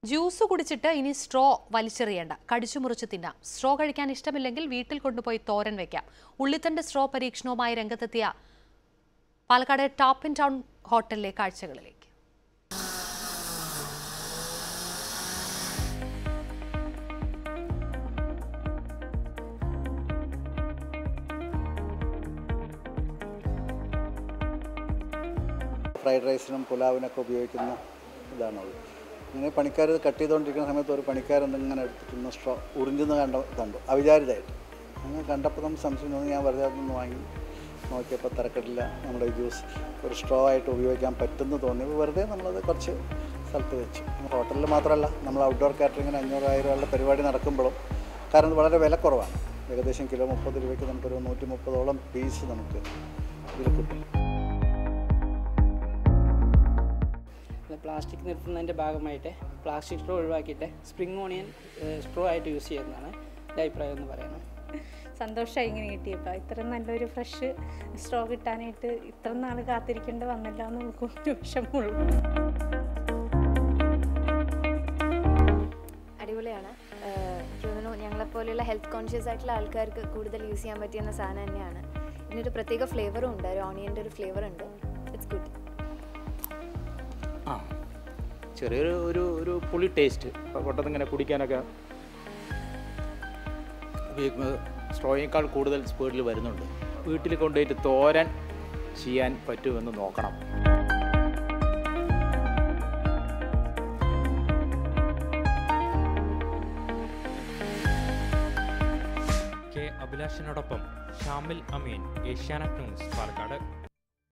juice കുടിച്ചിട്ട് ഇനി straw വലിച്ചെറിയേണ്ട കടിച്ചു മുറിച്ച് തിന്നാം സ്ട്രോ കഴിക്കാൻ ഇഷ്ടമില്ലെങ്കിൽ വീട്ടിൽ കൊണ്ടുപോയി തോരൻ വെക്കാം ഉള്ളിത്തണ്ട് സ്ട്രോ പരീക്ഷണവുമായി രംഗത്തെത്തിയ പാലക്കാട് ടോപ്പ് ഇൻ ടൗൺ ഹോട്ടലിലെ കാഴ്ചകളിലേക്ക് ഫ്രൈഡ് റൈസിനും പുലാവിനൊക്കെ ഉപയോഗിക്കുന്ന ഇതാണത് ഇങ്ങനെ പണിക്കാർ ഇത് കട്ട് ചെയ്തുകൊണ്ടിരിക്കുന്ന സമയത്ത് ഒരു പണിക്കാരെന്തിങ്ങനെ എടുത്തിട്ട് സ്ട്രോ ഉറിഞ്ചെന്ന് കണ്ട കണ്ടു അവിചാരിതമായിട്ട് അങ്ങനെ കണ്ടപ്പോൾ നമുക്ക് സംശയം തോന്നി ഞാൻ വെറുതെ അതൊന്ന് വാങ്ങി നോക്കിയപ്പോൾ തിരക്കിട്ടില്ല നമ്മുടെ ജ്യൂസ് ഒരു സ്ട്രോ ആയിട്ട് ഉപയോഗിക്കാൻ പറ്റുമെന്ന് തോന്നി വെറുതെ നമ്മളത് കുറച്ച് സ്ഥലത്ത് വെച്ചു ഹോട്ടലിൽ മാത്രമല്ല നമ്മൾ ഔട്ട്ഡോർ കാറ്ററിങ്ങിന് അഞ്ഞൂറ് ആയിരം രൂപയുടെ പരിപാടി നടക്കുമ്പോഴും കാരണം ഇത് വളരെ വില കുറവാണ് ഏകദേശം കിലോ മുപ്പത് രൂപയ്ക്ക് നമുക്കൊരു നൂറ്റി മുപ്പതോളം പീസ് നമുക്ക് ഇതിൽ കിട്ടും പ്ലാസ്റ്റിക് നിർത്തുന്നതിൻ്റെ ഭാഗമായിട്ട് പ്ലാസ്റ്റിക് സ്ട്രോ ഒഴിവാക്കിയിട്ട് സ്പ്രിംഗ് ഓണിയൻ സ്ട്രോ ആയിട്ട് യൂസ് ചെയ്യുന്നതാണ് എൻ്റെ അഭിപ്രായം എന്ന് പറയുന്നത് സന്തോഷമായി ഇങ്ങനെ കിട്ടിയപ്പോൾ ഇത്ര നല്ലൊരു ഫ്രഷ് സ്ട്രോ കിട്ടാനായിട്ട് ഇത്ര നാൾ കാത്തിരിക്കേണ്ടി വന്നല്ലോ എന്ന് നമുക്ക് ഒരു വിഷമമുള്ളൂ അടിപൊളിയാണ് ഏഹ് എനിക്ക് തോന്നുന്നു ഞങ്ങളെപ്പോലെയുള്ള ഹെൽത്ത് കോൺഷ്യസ് ആയിട്ടുള്ള ആൾക്കാർക്ക് കൂടുതൽ യൂസ് ചെയ്യാൻ പറ്റിയ സാധനം തന്നെയാണ് ഇതിനൊരു പ്രത്യേക ഫ്ലേവറും ഉണ്ട് ഒരു ഓണിയൻ്റെ ഒരു ഫ്ലേവർ ഉണ്ട് ഇറ്റ്സ് ഗുഡ് ആ ചെറിയൊരു ഒരു ഒരു പുളി ടേസ്റ്റ് പെട്ടെന്ന് ഇങ്ങനെ കുടിക്കാനൊക്കെ ഉപയോഗിക്കുന്നത് സ്ട്രോയേക്കാൾ കൂടുതൽ സ്പീഡിൽ വരുന്നുണ്ട് വീട്ടിൽ കൊണ്ടുപോയിട്ട് തോരൻ ചെയ്യാൻ പറ്റുമെന്ന് നോക്കണം കെ അഭിലാഷിനോടൊപ്പം ഷാമിൽ അമീൻ ഏഷ്യാനെറ്റ് ന്യൂസ് പാലക്കാട്